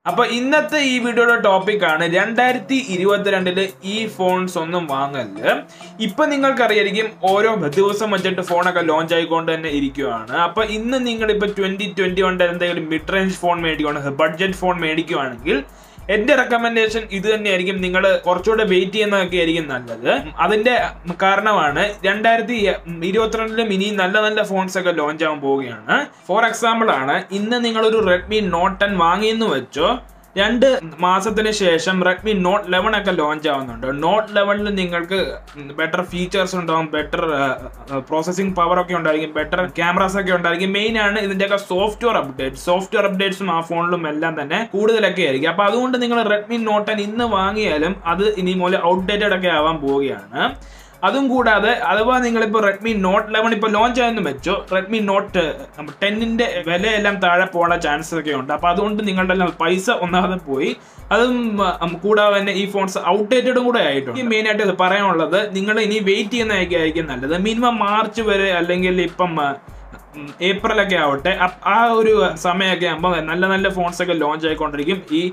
അപ്പൊ ഇന്നത്തെ ഈ വീഡിയോയുടെ ടോപ്പിക് ആണ് രണ്ടായിരത്തി ഇരുപത്തിരണ്ടില് ഈ ഫോൺസ് ഒന്നും വാങ്ങല് ഇപ്പൊ നിങ്ങൾക്കറിയായിരിക്കും ഓരോ ദിവസം വെച്ചിട്ട് ഫോണൊക്കെ ലോഞ്ച് ആയിക്കൊണ്ട് തന്നെ ഇരിക്കുവാണ് അപ്പൊ ഇന്ന് നിങ്ങൾ ഇപ്പൊ ട്വന്റി ട്വന്റി വണ്ടെ എന്തെങ്കിലും മിഡ് റേഞ്ച് ഫോൺ മേടിക്കുകയാണ് ബഡ്ജറ്റ് ഫോൺ മേടിക്കുവാണെങ്കിൽ എന്റെ റെക്കമെൻഡേഷൻ ഇത് തന്നെയായിരിക്കും നിങ്ങൾ കുറച്ചുകൂടെ വെയിറ്റ് ചെയ്യുന്നതൊക്കെ ആയിരിക്കും നല്ലത് അതിന്റെ കാരണമാണ് രണ്ടായിരത്തി ഇരുപത്തിരണ്ടിലും ഇനി നല്ല നല്ല ഫോൺസ് ഒക്കെ ലോഞ്ച് ആവാൻ പോവുകയാണ് ഫോർ എക്സാമ്പിൾ ആണ് ഇന്ന് നിങ്ങൾ ഒരു റെഡ്മി നോട്ട് ടെൻ വാങ്ങിയെന്ന് വെച്ചോ രണ്ട് മാസത്തിന് ശേഷം റെഡ്മി നോട്ട് ലെവൻ ഒക്കെ ലോഞ്ച് ആവുന്നുണ്ട് നോട്ട് ലെവനിൽ നിങ്ങൾക്ക് ബെറ്റർ ഫീച്ചേഴ്സ് ഉണ്ടാവും ബെറ്റർ പ്രോസസിംഗ് പവർ ഒക്കെ ഉണ്ടായിരിക്കും ബെറ്റർ ക്യാമറാസ് ഒക്കെ ഉണ്ടായിരിക്കും മെയിൻ ആണ് ഇതിന്റെയൊക്കെ സോഫ്റ്റ്വെയർ അപ്ഡേറ്റ് സോഫ്റ്റ്വെയർ അപ്ഡേറ്റ്സും ആ ഫോണിലും എല്ലാം തന്നെ കൂടുതലൊക്കെ ആയിരിക്കും അപ്പൊ അതുകൊണ്ട് നിങ്ങൾ റെഡ്മി നോട്ട് ടെൻ ഇന്ന് വാങ്ങിയാലും അത് ഇനി മുതൽ ഔട്ട്ഡേറ്റഡ് ഒക്കെ ആവാൻ പോവുകയാണ് അതും കൂടാതെ അഥവാ നിങ്ങളിപ്പോൾ റെഡ്മി നോട്ട് ലെവൻ ഇപ്പോൾ ലോഞ്ച് ആയെന്ന് വെച്ചോ റെഡ്മി നോട്ട് ടെന്നിന്റെ വിലയെല്ലാം താഴെ പോകാനുള്ള ചാൻസസ് ഒക്കെ ഉണ്ട് അപ്പൊ അതുകൊണ്ട് നിങ്ങളുടെ എല്ലാം പൈസ ഒന്നാമത് പോയി അതും ഉം, കൂടാതെ തന്നെ ഈ ഫോൺസ് ഔട്ട്ഡേറ്റഡും കൂടെ ആയിട്ടുണ്ട് ഈ മെയിൻ ആയിട്ട് ഇത് പറയാനുള്ളത് നിങ്ങൾ ഇനി വെയിറ്റ് ചെയ്യുന്നതൊക്കെ ആയിരിക്കും നല്ലത് മിനിമം മാർച്ച് വരെ അല്ലെങ്കിൽ ഇപ്പം ഉം, ഏപ്രിലൊക്കെ ആവട്ടെ അപ്പ് ആ ഒരു സമയമൊക്കെ ആകുമ്പോൾ നല്ല നല്ല ഫോൺസ് ഒക്കെ ലോഞ്ച് ആയിക്കൊണ്ടിരിക്കും ഈ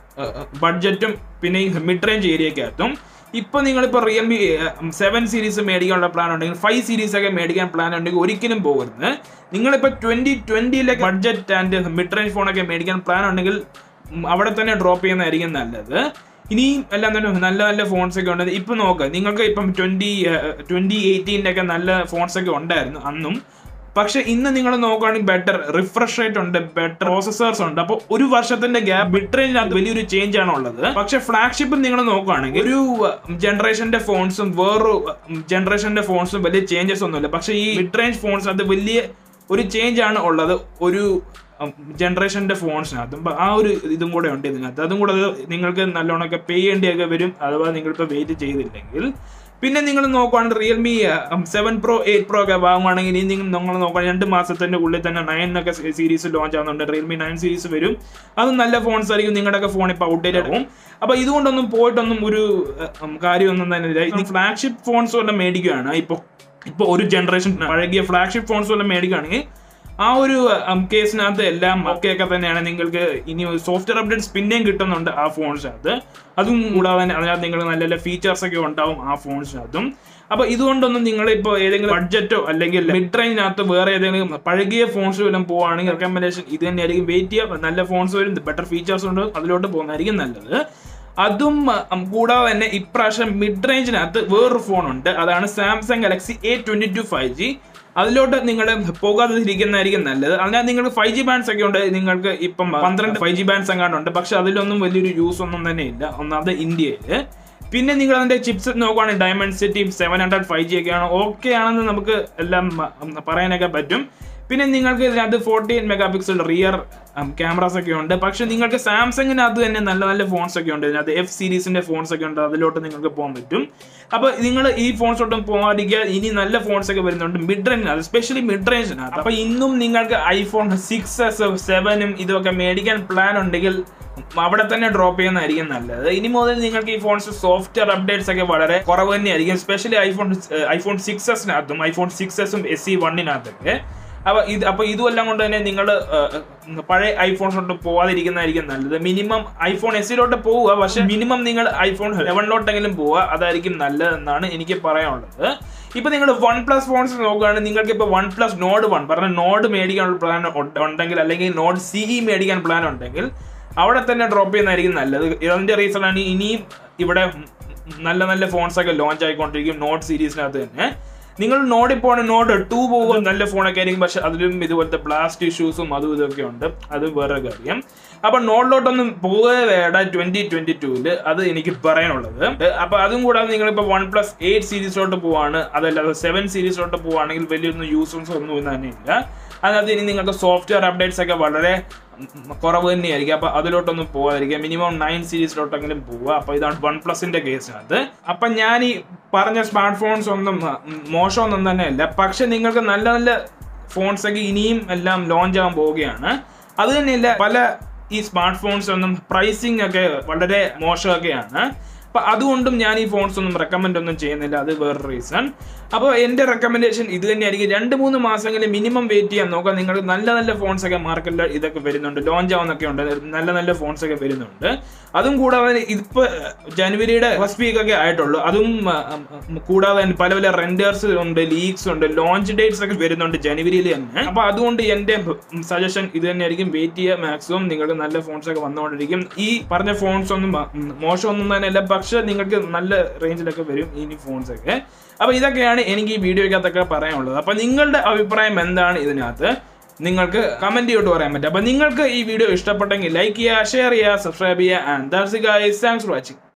ബഡ്ജറ്റും പിന്നെ ഈ മിഡ് റേഞ്ച് ഏരിയക്കകത്തും ഇപ്പൊ നിങ്ങളിപ്പോ റിയൽമി സെവൻ സീരീസ് മേടിക്കാനുള്ള പ്ലാൻ ഉണ്ടെങ്കിൽ ഫൈവ് സീരീസ് ഒക്കെ മേടിക്കാൻ പ്ലാൻ ഉണ്ടെങ്കിൽ ഒരിക്കലും പോകരുത് നിങ്ങളിപ്പോ ട്വന്റി ട്വന്റിയിലെ ബഡ്ജറ്റ് ആൻഡ് മിഡ് റേഞ്ച് ഫോണൊക്കെ മേടിക്കാൻ പ്ലാൻ ഉണ്ടെങ്കിൽ ഉം, അവിടെ തന്നെ ഡ്രോപ്പ് ചെയ്യുന്നതായിരിക്കും നല്ലത് ഇനിയും എല്ലാം തന്നെ നല്ല നല്ല ഫോൺസ് ഒക്കെ ഉണ്ട് ഇപ്പൊ നോക്ക് നിങ്ങൾക്ക് ഇപ്പം ട്വന്റി ട്വന്റി എയ്റ്റീൻ്റെ ഒക്കെ നല്ല ഫോൺസ് ഒക്കെ ഉണ്ടായിരുന്നു അന്നും പക്ഷെ ഇന്ന് നിങ്ങൾ നോക്കുകയാണെങ്കിൽ ബെറ്റർ റിഫ്രഷ് റേറ്റ് ഉണ്ട് ബെറ്റർ പ്രോസസേഴ്സ് ഉണ്ട് അപ്പോൾ ഒരു വർഷത്തിന്റെ ഗ്യാപ്പ് മിഡ് റേഞ്ചിനകത്ത് വലിയൊരു ചേഞ്ച് ആണ് ഉള്ളത് പക്ഷെ ഫ്ലാഗ്ഷിപ്പിൽ നിങ്ങൾ നോക്കുകയാണെങ്കിൽ ഒരു ജനറേഷന്റെ ഫോൺസും വേറൊരു ജനറേഷന്റെ ഫോൺസും വലിയ ചേഞ്ചസ് ഒന്നുമില്ല പക്ഷെ ഈ മിഡ് റേഞ്ച് ഫോൺസ് അത് വലിയ ഒരു ചേഞ്ച് ആണ് ഉള്ളത് ഒരു ജനറേഷന്റെ ഫോൺസിനകത്തും അപ്പൊ ആ ഒരു ഇതും കൂടെ ഉണ്ട് ഇതിനകത്ത് അതും കൂടെ അത് നിങ്ങൾക്ക് നല്ലോണമൊക്കെ പേ ചെയ്യേണ്ടിയൊക്കെ വരും അഥവാ നിങ്ങളിപ്പോൾ വെയിറ്റ് ചെയ്തില്ലെങ്കിൽ പിന്നെ നിങ്ങൾ നോക്കുകയാണെങ്കിൽ Realme seven pro eight pro ഒക്കെ വാങ്ങുവാണെങ്കിൽ ഇനി നിങ്ങൾ നിങ്ങൾ നോക്കുകയാണെങ്കിൽ രണ്ട് മാസത്തിന്റെ ഉള്ളിൽ തന്നെ നയൻ ഒക്കെ സീരീസ് ലോഞ്ച് ആവുന്നുണ്ട് റിയൽമി നയൻ സീരീസ് വരും അതും നല്ല ഫോൺസ് ആയിരിക്കും നിങ്ങളുടെയൊക്കെ ഫോൺ ഇപ്പോൾ ഔട്ട്ഡേറ്റഡ് ആവും അപ്പൊ ഇതുകൊണ്ടൊന്നും പോയിട്ടൊന്നും ഒരു ഉം, കാര്യമൊന്നും തന്നെ ഇല്ല ഇനി ഫ്ലാഗ്ഷിപ്പ് ഫോൺസ് വല്ലതും മേടിക്കുകയാണ് ഇപ്പോൾ ഇപ്പോൾ ഒരു ജനറേഷൻ പഴകിയ ഫ്ലാഗ്ഷിപ്പ് ഫോൺസ് വല്ലതും മേടിക്കുകയാണെങ്കിൽ ആ ഒരു ഉം, കേസിനകത്ത് എല്ലാം ഒക്കെ ഒക്കെ തന്നെയാണ് നിങ്ങൾക്ക് ഇനി സോഫ്റ്റ്വെയർ അപ്ഡേറ്റ്സ് പിന്നെയും കിട്ടുന്നുണ്ട് ആ ഫോൺസിനകത്ത് അതും കൂടാതെ തന്നെ അതിനകത്ത് നിങ്ങൾ നല്ല നല്ല ഫീച്ചേഴ്സ് ഒക്കെ ഉണ്ടാവും ആ ഫോൺസിനകത്തും അപ്പൊ ഇതുകൊണ്ടൊന്നും നിങ്ങൾ ഇപ്പോൾ ഏതെങ്കിലും ബഡ്ജറ്റോ അല്ലെങ്കിൽ മിഡ് റേഞ്ചിനകത്ത് വേറെ ഏതെങ്കിലും പഴകിയ ഫോൺസ് വല്ലതും പോവുകയാണെങ്കിൽ റെക്കമെൻഡേഷൻ ഇത് തന്നെയായിരിക്കും വെയിറ്റ് ചെയ്യുക നല്ല ഫോൺസ് വരും ബെറ്റർ ഫീച്ചേഴ്സ് ഉണ്ട് അതിലോട്ട് പോകുന്നതായിരിക്കും നല്ലത് അതും ഉം, കൂടാതെ തന്നെ ഇപ്രാവശ്യം മിഡ് റേഞ്ചിനകത്ത് വേറൊരു ഫോൺ ഉണ്ട് അതാണ് Samsung Galaxy A twenty two five G അതിലോട്ട് നിങ്ങൾ പോകാതിരിക്കുന്നതായിരിക്കും നല്ലത് അതിനാൽ നിങ്ങൾ ഫൈവ് ജി ബാൻഡ്സ് ഒക്കെ ഉണ്ട് നിങ്ങൾക്ക് ഇപ്പം പന്ത്രണ്ട് ഫൈവ് ജി ബാൻഡ്സ് എങ്ങാണ്ടുണ്ട് പക്ഷെ അതിലൊന്നും വലിയൊരു യൂസ് ഒന്നും തന്നെ ഇല്ല ഒന്നാമത് ഇന്ത്യയിൽ പിന്നെ നിങ്ങൾ അതിന്റെ ചിപ്സ് നോക്കുവാണെങ്കിൽ Dimensity seven hundred five G ഒക്കെയാണ് ഓക്കെ ആണെന്ന് നമുക്ക് എല്ലാം ഉം, പറയാനൊക്കെ പറ്റും പിന്നെ നിങ്ങൾക്ക് ഇതിനകത്ത് fourteen mega pixel rear cameras ഒക്കെ ഉണ്ട് പക്ഷെ നിങ്ങൾക്ക് സാംസങ്ങിനകത്ത് തന്നെ നല്ല നല്ല ഫോൺസ് ഒക്കെ ഉണ്ട് ഇതിനകത്ത് എഫ് സീരീസിന്റെ ഫോൺസ് ഒക്കെ ഉണ്ട് അതിലോട്ട് നിങ്ങൾക്ക് പോകാൻ പറ്റും അപ്പൊ നിങ്ങൾ ഈ ഫോൺസോട്ടും പോകാതിരിക്കുക ഇനി നല്ല ഫോൺസ് ഒക്കെ വരുന്നുണ്ട് മിഡ് റേഞ്ചിനകത്ത് സ്പെഷ്യലി മിഡ് റേഞ്ചിനകത്ത് അപ്പൊ ഇന്നും നിങ്ങൾക്ക് ഐഫോൺ സിക്സ് എസ് സെവനും ഇതൊക്കെ മേടിക്കാൻ പ്ലാൻ ഉണ്ടെങ്കിൽ അവിടെ തന്നെ ഡ്രോപ്പ് ചെയ്യുന്നതായിരിക്കും നല്ലത് ഇനി മുതൽ നിങ്ങൾക്ക് ഈ ഫോൺസ് സോഫ്റ്റ്വെയർ അപ്ഡേറ്റ്സ് ഒക്കെ വളരെ കുറവ് തന്നെയായിരിക്കും സ്പെഷ്യലി ഐഫോൺ ഐഫോൺ സിക്സ് എസിനകത്തും ഐഫോൺ സിക്സ് എസും എസ് സി വണ്ണിനകത്തൊക്കെ അപ്പൊ ഇത് അപ്പൊ ഇതുമെല്ലാം കൊണ്ട് തന്നെ നിങ്ങൾ പഴയ ഐഫോൺസിലോട്ട് പോവാതിരിക്കുന്നതായിരിക്കും നല്ലത് മിനിമം ഐഫോൺ എസിലോട്ട് പോവുക പക്ഷെ മിനിമം നിങ്ങൾ ഐഫോൺ ലെവനിലോട്ടെങ്കിലും പോവുക അതായിരിക്കും നല്ലതെന്നാണ് എനിക്ക് പറയാനുള്ളത് ഇപ്പൊ നിങ്ങൾ വൺ പ്ലസ് ഫോൺസ് നോക്കുകയാണെങ്കിൽ നിങ്ങൾക്ക് ഇപ്പൊ വൺ പ്ലസ് നോഡ് വൺ പറഞ്ഞ നോഡ് മേടിക്കാനുള്ള പ്ലാൻ ഉണ്ടെങ്കിൽ അല്ലെങ്കിൽ നോഡ് സിഇ മേടിക്കാൻ പ്ലാൻ ഉണ്ടെങ്കിൽ അവിടെ തന്നെ ഡ്രോപ്പ് ചെയ്യുന്നതായിരിക്കും നല്ലത് ഇതിന്റെ റീസൺ ആണ് ഇനിയും ഇവിടെ നല്ല നല്ല ഫോൺസ് ഒക്കെ ലോഞ്ച് ആയിക്കൊണ്ടിരിക്കും നോട്ട് സീരീസിനകത്ത് തന്നെ നിങ്ങൾ നോഡ് ഇപ്പോൾ നോഡ് ടു പോകുമ്പോൾ നല്ല ഫോണൊക്കെ ആയിരിക്കും പക്ഷെ അതിലും ഇതുപോലത്തെ ബ്ലാസ്റ്റ് ഇഷ്യൂസും അതും ഇതൊക്കെ ഉണ്ട് അത് വേറെ കാര്യം അപ്പൊ നോട്ടിലോട്ടൊന്നും പോകേ വേണ്ട ട്വന്റി ട്വന്റി ടൂല് അത് എനിക്ക് പറയാനുള്ളത് അപ്പൊ അതും കൂടാതെ നിങ്ങളിപ്പോ വൺ പ്ലസ് എയ്റ്റ് സീരീസിലോട്ട് പോവാണ് അതല്ലാതെ സെവൻ സീരീസിലോട്ട് പോവാണെങ്കിൽ വലിയൊന്നും യൂസസ് ഒന്നും തന്നെ ഇല്ല അതിനകത്ത് ഇനി നിങ്ങൾക്ക് സോഫ്റ്റ്വെയർ അപ്ഡേറ്റ്സ് ഒക്കെ വളരെ ഉം, കുറവ് തന്നെയായിരിക്കും അപ്പൊ അതിലോട്ടൊന്നും പോകാതിരിക്കുക മിനിമം നയൻ സീരീസിലോട്ടെങ്കിലും പോവുക അപ്പൊ ഇതാണ് വൺ പ്ലസിന്റെ കേസിനകത്ത് അപ്പൊ ഞാൻ ഈ പറഞ്ഞ സ്മാർട്ട് ഫോൺസ് ഒന്നും ഉം, മോശമൊന്നും തന്നെയല്ല പക്ഷെ നിങ്ങൾക്ക് നല്ല നല്ല ഫോൺസ് ഒക്കെ ഇനിയും എല്ലാം ലോഞ്ച് ആകാൻ പോവുകയാണ് അത് തന്നെയല്ല പല ഈ സ്മാർട്ട് ഫോൺസ് ഒന്നും പ്രൈസിങ് ഒക്കെ വളരെ മോശമൊക്കെയാണ് അപ്പൊ അതുകൊണ്ടും ഞാൻ ഈ ഫോൺസ് ഒന്നും റെക്കമെൻഡ് ഒന്നും ചെയ്യുന്നില്ല അത് വേറെ റീസൺ അപ്പോൾ എൻ്റെ റെക്കമെൻഡേഷൻ ഇത് തന്നെയായിരിക്കും രണ്ട് മൂന്ന് മാസങ്ങളിൽ മിനിമം വെയിറ്റ് ചെയ്യാൻ നോക്കാം നിങ്ങൾ നല്ല നല്ല ഫോൺസ് ഒക്കെ മാർക്കറ്റിൽ ഇതൊക്കെ വരുന്നുണ്ട് ലോഞ്ച് ആവുന്നൊക്കെ ഉണ്ട് നല്ല നല്ല ഫോൺസ് ഒക്കെ വരുന്നുണ്ട് അതും കൂടാതെ ഇപ്പൊ ജനുവരിയുടെ ഫസ്റ്റ് വീക്ക് ഒക്കെ ആയിട്ടുള്ളൂ അതും ആ, ഉം, കൂടാതെ തന്നെ പല പല റെൻഡേഴ്സ് ഉണ്ട് ലീക്സ് ഉണ്ട് ലോഞ്ച് ഡേറ്റ്സ് ഒക്കെ വരുന്നുണ്ട് ജനുവരിയിൽ തന്നെ അപ്പൊ അതുകൊണ്ട് എന്റെ സജഷൻ ഇത് തന്നെയായിരിക്കും വെയിറ്റ് ചെയ്യുക മാക്സിമം നിങ്ങൾക്ക് നല്ല ഫോൺസ് ഒക്കെ വന്നുകൊണ്ടിരിക്കും ഈ പറഞ്ഞ ഫോൺസ് ഒന്നും മ- ഉം, മോശമൊന്നും തന്നെയല്ല പക്ഷെ നിങ്ങൾക്ക് നല്ല റേഞ്ചിലൊക്കെ വരും ഇനി ഫോൺസ് ഒക്കെ അപ്പൊ ഇതൊക്കെയാണ് എനിക്ക് ഈ വീഡിയോയ്ക്കകത്തൊക്കെ പറയാനുള്ളത് അപ്പൊ നിങ്ങളുടെ അഭിപ്രായം എന്താണ് ഇതിനകത്ത് നിങ്ങൾക്ക് കമന്റ് ചെയ്തിട്ട് പറയാൻ പറ്റും അപ്പൊ നിങ്ങൾക്ക് ഈ വീഡിയോ ഇഷ്ടപ്പെട്ടെങ്കിൽ ലൈക്ക് ചെയ്യുക ഷെയർ ചെയ്യുക സബ്സ്ക്രൈബ് ചെയ്യുക and that's guys thanks for watching